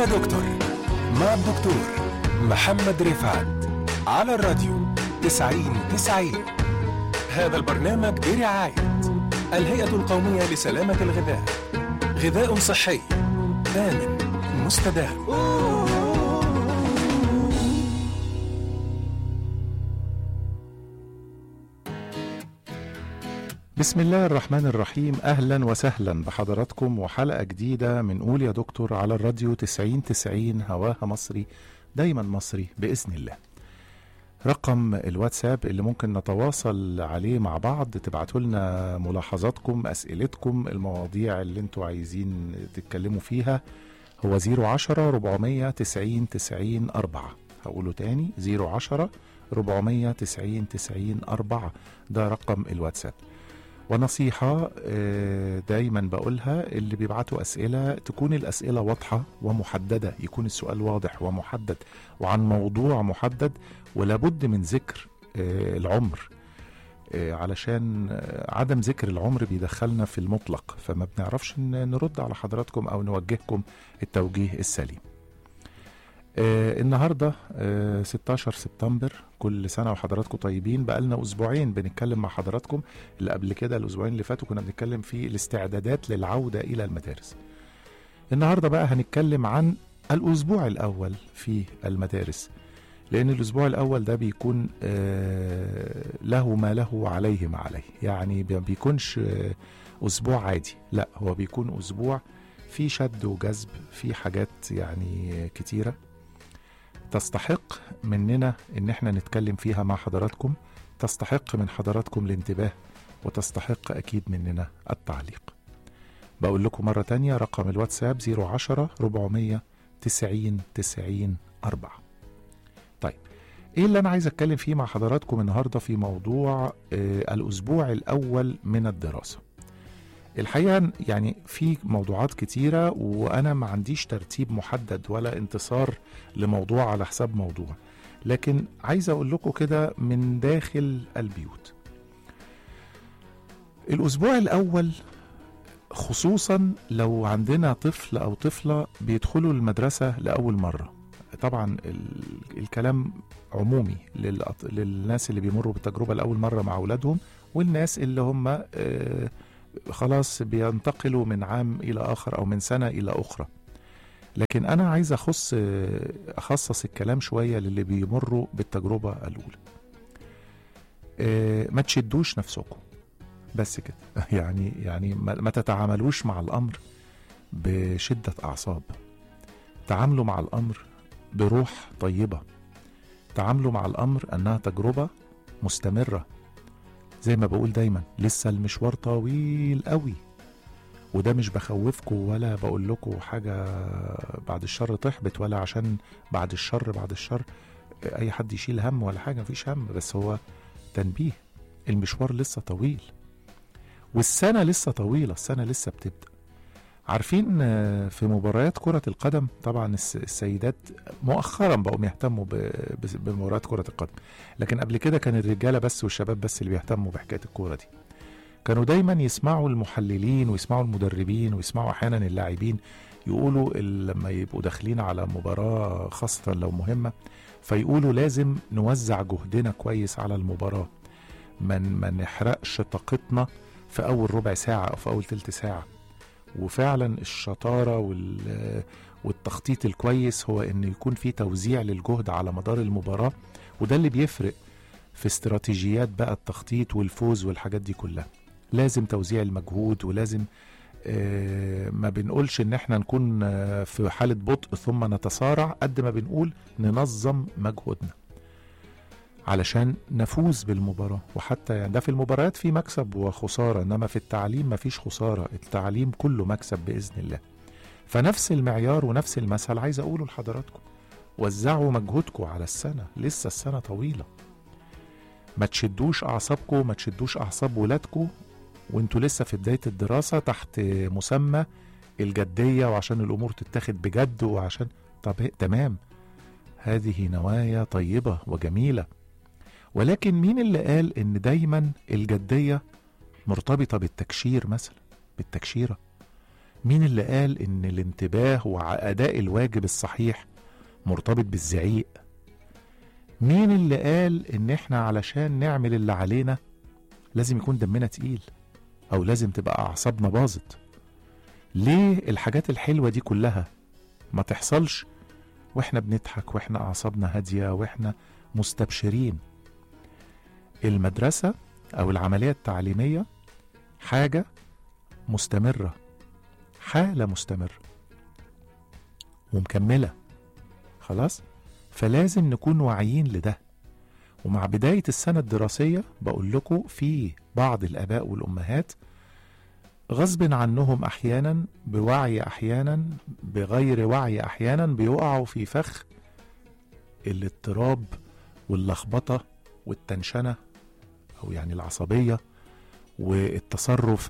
يا دكتور مع الدكتور محمد رفعت على الراديو 90 90 هذا البرنامج برعاية الهيئة القومية لسلامة الغذاء غذاء صحي آمن مستدام بسم الله الرحمن الرحيم اهلا وسهلا بحضراتكم وحلقه جديده من قول يا دكتور على الراديو 90 90 هواها مصري دايما مصري باذن الله. رقم الواتساب اللي ممكن نتواصل عليه مع بعض تبعتوا لنا ملاحظاتكم اسئلتكم المواضيع اللي انتوا عايزين تتكلموا فيها هو 010 490 90 4 هقوله تاني 010 490 90 4 ده رقم الواتساب. ونصيحة آه، دايما بقولها اللي بيبعتوا أسئلة تكون الأسئلة واضحة ومحددة يكون السؤال واضح ومحدد وعن موضوع محدد ولابد من ذكر آه، العمر آه، علشان آه، عدم ذكر العمر بيدخلنا في المطلق فما بنعرفش ن- نرد على حضراتكم أو نوجهكم التوجيه السليم آه النهارده آه 16 سبتمبر كل سنه وحضراتكم طيبين بقالنا اسبوعين بنتكلم مع حضراتكم اللي قبل كده الاسبوعين اللي فاتوا كنا بنتكلم في الاستعدادات للعوده الى المدارس النهارده بقى هنتكلم عن الاسبوع الاول في المدارس لان الاسبوع الاول ده بيكون آه له ما له وعليه ما عليه يعني ما بيكونش آه اسبوع عادي لا هو بيكون اسبوع في شد وجذب في حاجات يعني كتيره تستحق مننا ان احنا نتكلم فيها مع حضراتكم تستحق من حضراتكم الانتباه وتستحق اكيد مننا التعليق بقول لكم مرة تانية رقم الواتساب 010 490 90 4 طيب ايه اللي انا عايز اتكلم فيه مع حضراتكم النهارده في موضوع آه الاسبوع الاول من الدراسه الحقيقه يعني في موضوعات كتيره وانا ما عنديش ترتيب محدد ولا انتصار لموضوع على حساب موضوع لكن عايز اقول لكم كده من داخل البيوت الاسبوع الاول خصوصا لو عندنا طفل او طفله بيدخلوا المدرسه لاول مره طبعا ال- الكلام عمومي للأط- للناس اللي بيمروا بالتجربه لاول مره مع اولادهم والناس اللي هم آه، خلاص بينتقلوا من عام الى اخر او من سنه الى اخرى لكن انا عايز اخص اخصص الكلام شويه للي بيمروا بالتجربه الاولى آه، ما تشدوش نفسكم بس كده يعني يعني ما ما تتعاملوش مع الامر بشده اعصاب تعاملوا مع الامر بروح طيبه تعاملوا مع الامر انها تجربه مستمره زي ما بقول دايما لسه المشوار طويل قوي وده مش بخوفكم ولا بقول لكم حاجة بعد الشر تحبط ولا عشان بعد الشر بعد الشر أي حد يشيل هم ولا حاجة مفيش هم بس هو تنبيه المشوار لسه طويل والسنة لسه طويلة السنة لسه بتبدأ عارفين آه، في مباريات كرة القدم طبعا الس- السيدات مؤخرا بقوا يهتموا ب- بس- بمباريات كرة القدم لكن قبل كده كان الرجالة بس والشباب بس اللي بيهتموا بحكاية الكورة دي كانوا دايما يسمعوا المحللين ويسمعوا المدربين ويسمعوا احيانا اللاعبين يقولوا ال- لما يبقوا داخلين على مباراة خاصة لو مهمة فيقولوا لازم نوزع جهدنا كويس على المباراة ما من ما نحرقش طاقتنا في أول ربع ساعة أو في أول تلت ساعة وفعلا الشطارة وال والتخطيط الكويس هو ان يكون في توزيع للجهد على مدار المباراة وده اللي بيفرق في استراتيجيات بقى التخطيط والفوز والحاجات دي كلها لازم توزيع المجهود ولازم آه، ما بنقولش ان احنا نكون آه، في حالة بطء ثم نتسارع قد ما بنقول ننظم مجهودنا علشان نفوز بالمباراة وحتى يعني ده في المباريات في مكسب وخسارة انما في التعليم مفيش خسارة التعليم كله مكسب بإذن الله فنفس المعيار ونفس المثل عايز اقوله لحضراتكم وزعوا مجهودكم على السنة لسه السنة طويلة ما تشدوش اعصابكم ما تشدوش اعصاب ولادكم وانتوا لسه في بداية الدراسة تحت مسمى الجدية وعشان الامور تتاخد بجد وعشان طب إيه؟ تمام هذه نوايا طيبة وجميلة ولكن مين اللي قال ان دايما الجدية مرتبطة بالتكشير مثلا بالتكشيرة مين اللي قال ان الانتباه واداء الواجب الصحيح مرتبط بالزعيق مين اللي قال ان احنا علشان نعمل اللي علينا لازم يكون دمنا تقيل او لازم تبقى اعصابنا باظت ليه الحاجات الحلوه دي كلها ما تحصلش واحنا بنضحك واحنا اعصابنا هاديه واحنا مستبشرين المدرسه او العمليه التعليميه حاجه مستمره حاله مستمره ومكمله خلاص فلازم نكون واعيين لده ومع بدايه السنه الدراسيه بقول لكم في بعض الاباء والامهات غصب عنهم احيانا بوعي احيانا بغير وعي احيانا بيقعوا في فخ الاضطراب واللخبطه والتنشنه او يعني العصبيه والتصرف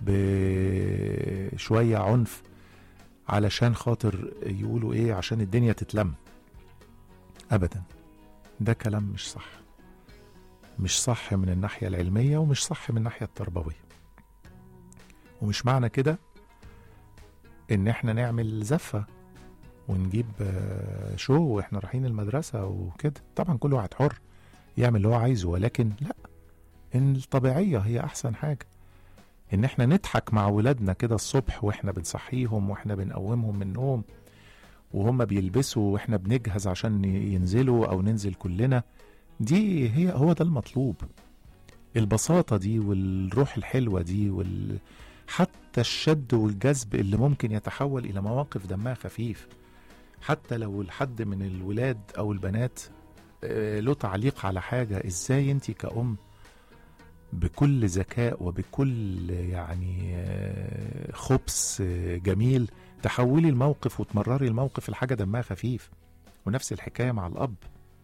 بشويه عنف علشان خاطر يقولوا ايه عشان الدنيا تتلم ابدا ده كلام مش صح مش صح من الناحيه العلميه ومش صح من الناحيه التربويه ومش معنى كده ان احنا نعمل زفه ونجيب آه، شو واحنا رايحين المدرسه وكده طبعا كل واحد حر يعمل اللي هو عايزه ولكن لا ان الطبيعيه هي احسن حاجه ان احنا نضحك مع ولادنا كده الصبح واحنا بنصحيهم واحنا بنقومهم من النوم وهم بيلبسوا واحنا بنجهز عشان ينزلوا او ننزل كلنا دي هي هو ده المطلوب البساطة دي والروح الحلوة دي وال... حتى الشد والجذب اللي ممكن يتحول إلى مواقف دمها خفيف حتى لو الحد من الولاد أو البنات آه، له تعليق على حاجة إزاي أنت كأم بكل ذكاء وبكل يعني آه، خبث آه، جميل تحولي الموقف وتمرري الموقف الحاجة دمها خفيف ونفس الحكاية مع الأب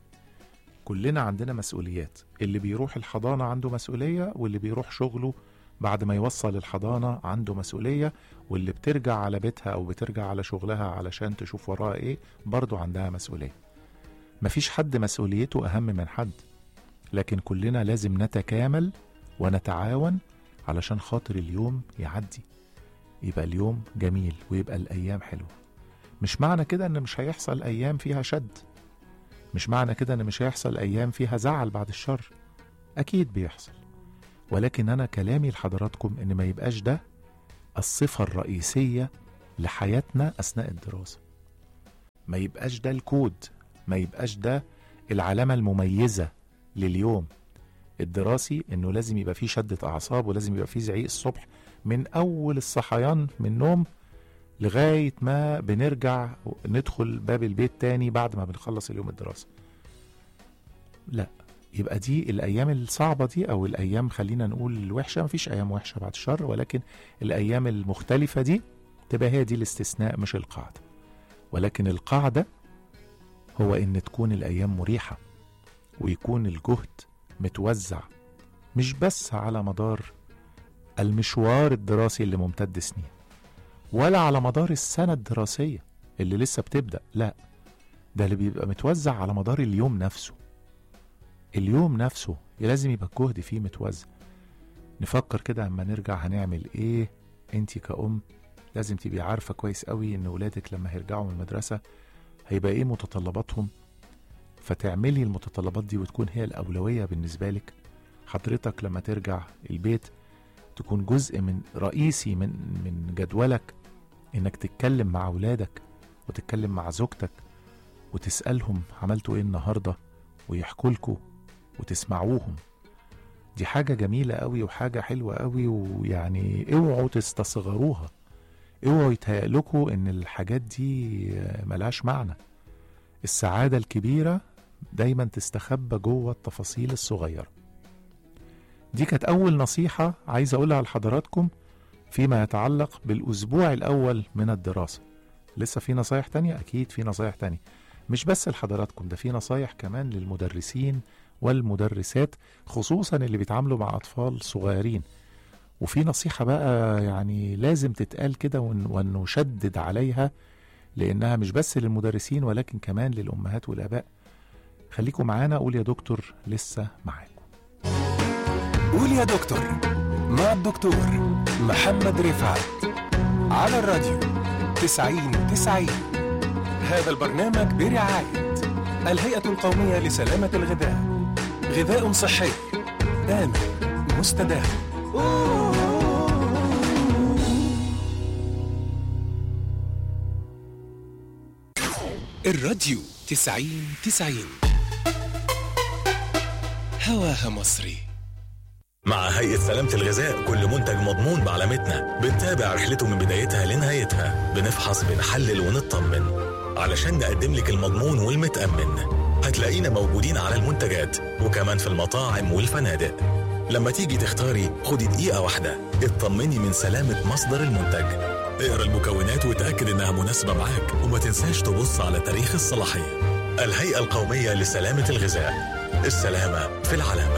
كلنا عندنا مسؤوليات اللي بيروح الحضانة عنده مسؤولية واللي بيروح شغله بعد ما يوصل الحضانة عنده مسؤولية واللي بترجع على بيتها أو بترجع على شغلها علشان تشوف وراها إيه برضو عندها مسؤولية مفيش حد مسؤوليته أهم من حد لكن كلنا لازم نتكامل ونتعاون علشان خاطر اليوم يعدي يبقى اليوم جميل ويبقى الأيام حلوة مش معنى كده إن مش هيحصل أيام فيها شد مش معنى كده ان مش هيحصل ايام فيها زعل بعد الشر اكيد بيحصل ولكن انا كلامي لحضراتكم ان ما يبقاش ده الصفة الرئيسية لحياتنا اثناء الدراسة ما يبقاش ده الكود ما يبقاش ده العلامة المميزة لليوم الدراسي انه لازم يبقى فيه شدة اعصاب ولازم يبقى فيه زعيق الصبح من اول الصحيان من النوم لغاية ما بنرجع ندخل باب البيت تاني بعد ما بنخلص اليوم الدراسي لا يبقى دي الأيام الصعبة دي أو الأيام خلينا نقول الوحشة مفيش أيام وحشة بعد الشر ولكن الأيام المختلفة دي تبقى هي دي الاستثناء مش القاعدة ولكن القاعدة هو إن تكون الأيام مريحة ويكون الجهد متوزع مش بس على مدار المشوار الدراسي اللي ممتد سنين ولا على مدار السنة الدراسية اللي لسه بتبدأ لا ده اللي بيبقى متوزع على مدار اليوم نفسه اليوم نفسه لازم يبقى الجهد فيه متوزع نفكر كده اما نرجع هنعمل ايه انتي كأم لازم تبقي عارفة كويس قوي ان ولادك لما هيرجعوا من المدرسة هيبقى ايه متطلباتهم فتعملي المتطلبات دي وتكون هي الأولوية بالنسبة لك حضرتك لما ترجع البيت تكون جزء من رئيسي من من جدولك انك تتكلم مع اولادك وتتكلم مع زوجتك وتسالهم عملتوا ايه النهارده ويحكوا لكم وتسمعوهم دي حاجه جميله قوي وحاجه حلوه قوي ويعني اوعوا تستصغروها اوعوا يتهيألكوا ان الحاجات دي ملهاش معنى السعاده الكبيره دايما تستخبى جوه التفاصيل الصغيره دي كانت أول نصيحة عايز أقولها لحضراتكم فيما يتعلق بالأسبوع الأول من الدراسة لسه في نصايح تانية أكيد في نصايح تانية مش بس لحضراتكم ده في نصايح كمان للمدرسين والمدرسات خصوصا اللي بيتعاملوا مع أطفال صغيرين وفي نصيحة بقى يعني لازم تتقال كده ون- ونشدد عليها لأنها مش بس للمدرسين ولكن كمان للأمهات والآباء خليكم معانا قول يا دكتور لسه معاكم قول يا دكتور مع الدكتور محمد رفعت على الراديو 90 90 هذا البرنامج برعاية الهيئة القومية لسلامة الغذاء غذاء صحي آمن مستدام الراديو 90 90 هواها مصري مع هيئة سلامة الغذاء كل منتج مضمون بعلامتنا بنتابع رحلته من بدايتها لنهايتها بنفحص بنحلل ونطمن علشان نقدم لك المضمون والمتأمن هتلاقينا موجودين على المنتجات وكمان في المطاعم والفنادق لما تيجي تختاري خدي دقيقة واحدة اطمني من سلامة مصدر المنتج اقرا المكونات وتأكد انها مناسبة معاك وما تنساش تبص على تاريخ الصلاحية الهيئة القومية لسلامة الغذاء السلامة في العلامة